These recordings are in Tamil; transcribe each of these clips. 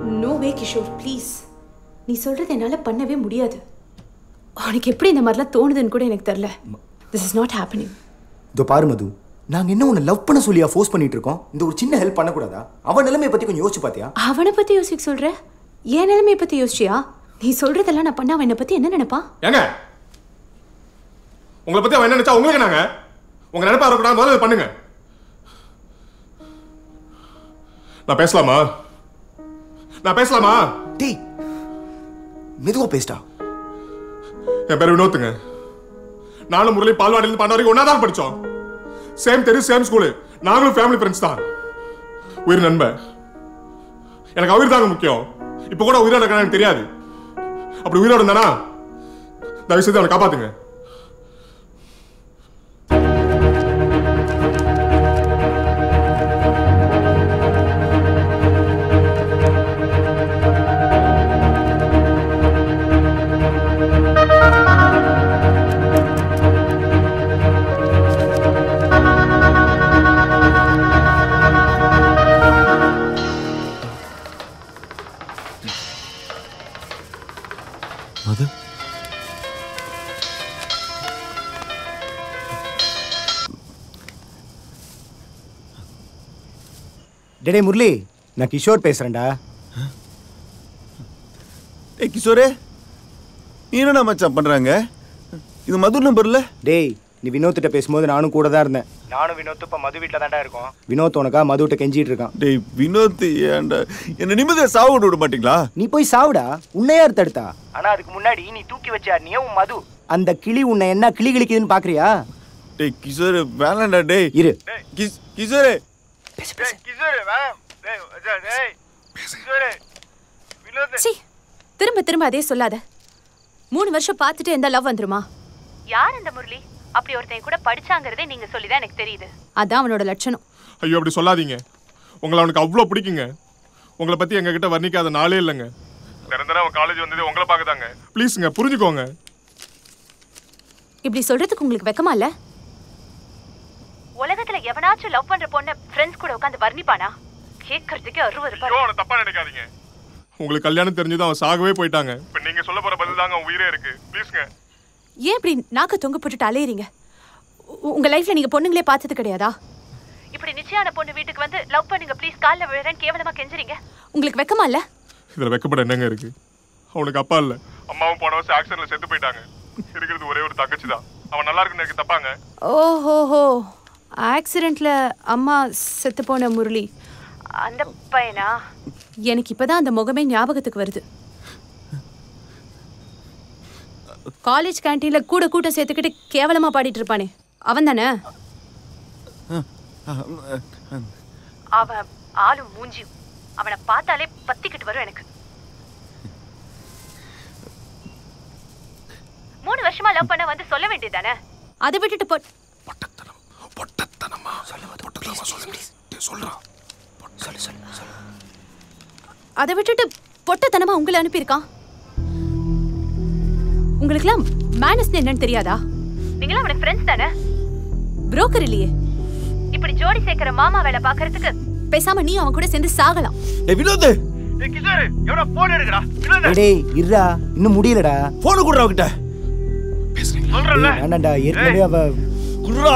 நோ வே கிஷோர் ப்ளீஸ் நீ சொல்றது என்னால பண்ணவே முடியாது உனக்கு எப்படி இந்த மாதிரிலாம் தோணுதுன்னு கூட எனக்கு தெரியல திஸ் இஸ் நாட் ஹேப்பனிங் இதோ பாரு மது நாங்க என்ன உன்னை லவ் பண்ண சொல்லியா ஃபோர்ஸ் பண்ணிட்டு இருக்கோம் இந்த ஒரு சின்ன ஹெல்ப் பண்ணக்கூடாதா அவன் நிலைமையை பத்தி கொஞ்சம் யோசிச்சு பாத்தியா அவனை பத்தி யோசிக்க சொல்ற என் நிலைமையை பத்தி யோசிச்சியா நீ சொல்றதெல்லாம் நான் பண்ண அவன் என்னை பத்தி என்ன நினைப்பான் ஏங்க உங்களை பத்தி அவன் என்ன நினைச்சா உங்களுக்கு நாங்க உங்க நினைப்பா இருக்கக்கூடாது முதல்ல இதை பண்ணுங்க நான் பேசலாமா நான் பேசலாமா டேய் மெதுவா பேசிட்டா என் பேர் வினோத்துங்க நானும் முரளி பால்வாடியிலிருந்து பண்ண வரைக்கும் ஒன்னா தான் படிச்சோம் சேம் தெரு சேம் ஸ்கூலு நாங்களும் ஃபேமிலி ஃப்ரெண்ட்ஸ் தான் உயிர் நண்பன் எனக்கு உயிர் தாங்க முக்கியம் இப்போ கூட உயிரோட இருக்கான்னு எனக்கு தெரியாது அப்படி உயிரோட இருந்தானா தயவு செய்து அவனை காப்பாத்துங்க மது டேடே முரளி நான் கிஷோர் பேசுறேன்டா ஏய் கிஷோரே நீ என்னடா மச்சான் பண்றாங்க இது மது நம்பர்ல டேய் நீ வினோத்திட்ட பேசும்போது நானும் கூட தான் இருந்தேன் நானும் வினோத் இப்ப மது வீட்டில் தான்டா இருக்கோம் வினோத் உனக்கா மதுகிட்ட கெஞ்சிட்டு இருக்கான் டேய் வினோத் ஏன்டா என்ன நிம்மதியா சாவு விட்டு விட மாட்டீங்களா நீ போய் சாவுடா உன்னை யார் தடுத்தா ஆனா அதுக்கு முன்னாடி நீ தூக்கி வச்சா நீ உன் மது அந்த கிளி உன்னை என்ன கிளி கிளிக்குதுன்னு பாக்குறியா டேய் கிஷோரே வேணாம்டா டேய் இரு கிஷ் கிஷோரே சி திரும்ப திரும்ப அதே சொல்லாத மூணு வருஷம் பார்த்துட்டு எந்த லவ் வந்துருமா யார் அந்த முரளி அப்படி ஒருத்தன் கூட படிச்சாங்கிறதே நீங்க சொல்லிதான் எனக்கு தெரியுது அதான் அவனோட லட்சணம் ஐயோ அப்படி சொல்லாதீங்க உங்களை அவனுக்கு அவ்வளோ பிடிக்குங்க உங்களை பத்தி எங்க கிட்ட வர்ணிக்காத நாளே இல்லைங்க நிரந்தரம் அவன் காலேஜ் வந்தது உங்களை பார்க்கதாங்க ப்ளீஸுங்க புரிஞ்சுக்கோங்க இப்படி சொல்றதுக்கு உங்களுக்கு வெக்கமா இல்ல உலகத்துல எவனாச்சும் லவ் பண்ற பொண்ண ஃப்ரெண்ட்ஸ் கூட உட்காந்து வர்ணிப்பானா கேட்கறதுக்கு அருவருப்பா ஐயோ அவனை தப்பா நினைக்காதீங்க உங்களுக்கு கல்யாணம் தெரிஞ்சதும் அவன் சாகவே போயிட்டாங்க இப்போ நீங்க சொல்ல போற பதில் தாங்க அவன் உயிரே இருக்கு ப்ளீஸ்ங்க ஏன் இப்படி நாக்க தொங்க போட்டுட்டு அலையறீங்க உ- உங்க லைஃப்ல நீங்க பொண்ணுங்களே பார்த்தது கிடையாதா இப்படி நிச்சயான பொண்ணு வீட்டுக்கு வந்து லவ் பண்ணுங்க ப்ளீஸ் கால்ல விழுறேன் கேவலமா கெஞ்சுறீங்க உங்களுக்கு வெக்கமா இல்ல இதுல வெக்கப்பட என்னங்க இருக்கு அவனுக்கு அப்பா இல்ல அம்மாவும் போன வருஷம் ஆக்சிடென்ட்ல செத்து போயிட்டாங்க இருக்கிறது ஒரே ஒரு தங்கச்சி தான் அவன் நல்லா இருக்குன்னு எனக்கு தப்பாங்க ஓஹோஹோ ஆக்சிடென்ட்ல அம்மா செத்து போன முரளி அந்த பையனா எனக்கு இப்பதான் அந்த முகமே ஞாபகத்துக்கு வருது காலேஜ் கேண்டீன்ல கூட கூட்டம் சேர்த்துக்கிட்டு கேவலமா பாடிட்டு இருப்பானே அவன் தானே அவன் ஆளும் மூஞ்சியும் அவனை பார்த்தாலே பத்திக்கிட்டு வரும் எனக்கு மூணு வருஷமா லவ் பண்ண வந்து சொல்ல வேண்டியதானே அதை விட்டுட்டு போ அதை விட்டுட்டு பொட்டத்தனமா உங்களை அனுப்பியிருக்கான் உங்களுக்குலாம் மேனஸ் என்னன்னு தெரியாதா நீங்களாம் அவனுக்கு ஃப்ரெண்ட்ஸ் தானே புரோக்கர் இல்லையே இப்படி ஜோடி சேர்க்கிற மாமா வேலை பார்க்கறதுக்கு பேசாம நீ அவன் கூட சேர்ந்து சாகலாம் ஏய் வினோத் டேய், டேய் இருடா இன்னும் முடியலடா போன் குடுறா அவகிட்ட டேய், வேண்டாம்டா ஏற்கனவே அவ குடுறா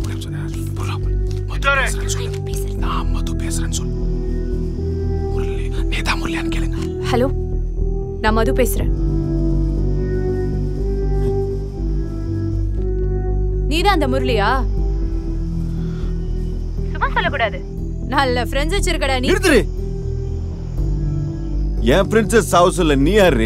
ஹலோ நான் மது பேசுறேன் நீதான் அந்த முரளியா சும்மா சொல்லக்கூடாது நல்ல ஃப்ரெண்ட்ஸ் வச்சிருக்கடா நீ நிறுத்துரு என் பிரின்சஸ் சாவு சொல்ல நீ யாரு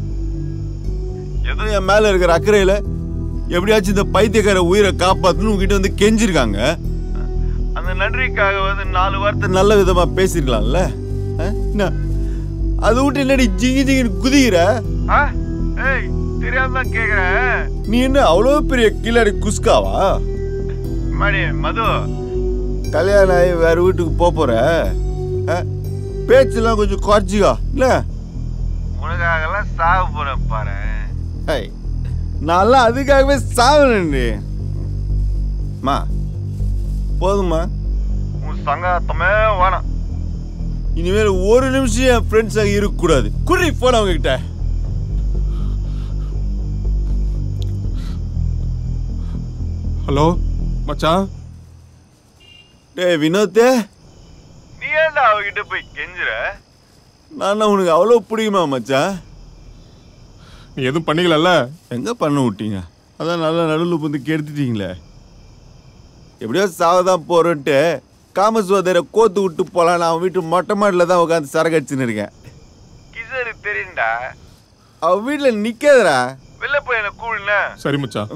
ஏதோ என் மேல இருக்கிற அக்கறையில எப்படியாச்சும் இந்த பைத்தியக்கார உயிரை காப்பாத்தணும் உங்ககிட்ட வந்து கெஞ்சிருக்காங்க அந்த நன்றிக்காக வந்து நாலு வார்த்தை நல்ல விதமா பேசிருக்கலாம்ல ஆ? என்ன அதை விட்டு என்னடி ஜிங்கி ஜிங்கின்னு குதிக்கிற ஏய் தெரியாம கேக்குறேன் நீ என்ன அவ்வளவு பெரிய கில்லாடி குஸ்காவா மணி மது கல்யாணம் ஆகி வேற வீட்டுக்கு போக போற ஆ? பேச்செல்லாம் கொஞ்சம் குறைச்சிக்கோ இல்ல உனக்காகலாம் சாக போறேன் பாரு நான்லாம் அதுக்காகவே சாவனே மா போதுமா உன் சங்காத்தமே வேணாம் இனிமேல் ஒரு நிமிஷம் என் ஃப்ரெண்ட்ஸாக இருக்கக்கூடாது குறி போன அவங்க கிட்ட ஹலோ மச்சான் டேய் வினோத்தே நீ ஏன்டா அவகிட்ட போய் கெஞ்சுற நான் உனக்கு அவ்வளோ பிடிக்குமா மச்சான் நீ எதுவும் பண்ணிக்கலல்ல எங்க பண்ண விட்டீங்க அதான் நல்லா நடுவில் வந்து கெடுத்துட்டீங்களே எப்படியோ சாவதான் போறேன்ட்டு காமசுவதரை கோத்து விட்டு போலாம் அவன் வீட்டு மொட்டை மாடியில் தான் உட்காந்து சரக்கு அடிச்சுன்னு இருக்கேன் கிசரு தெரியுண்டா அவ வீட்டில் நிக்காதடா வெளில போய் என்ன கூழ்னா சரி மச்சான்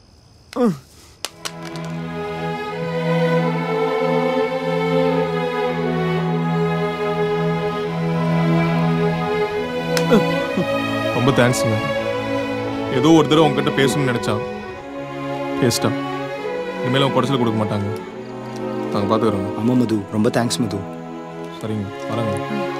ரொம்ப தேங்க்ஸுங்க ஏதோ ஒரு தடவை உங்ககிட்ட பேசணும்னு நினைச்சான் பேசிட்டான் இனிமேல் அவன் குடைச்சல் கொடுக்க மாட்டாங்க நாங்கள் பார்த்துக்குறோங்க ஆமாம் மது ரொம்ப தேங்க்ஸ் மது சரிங்க வரேங்க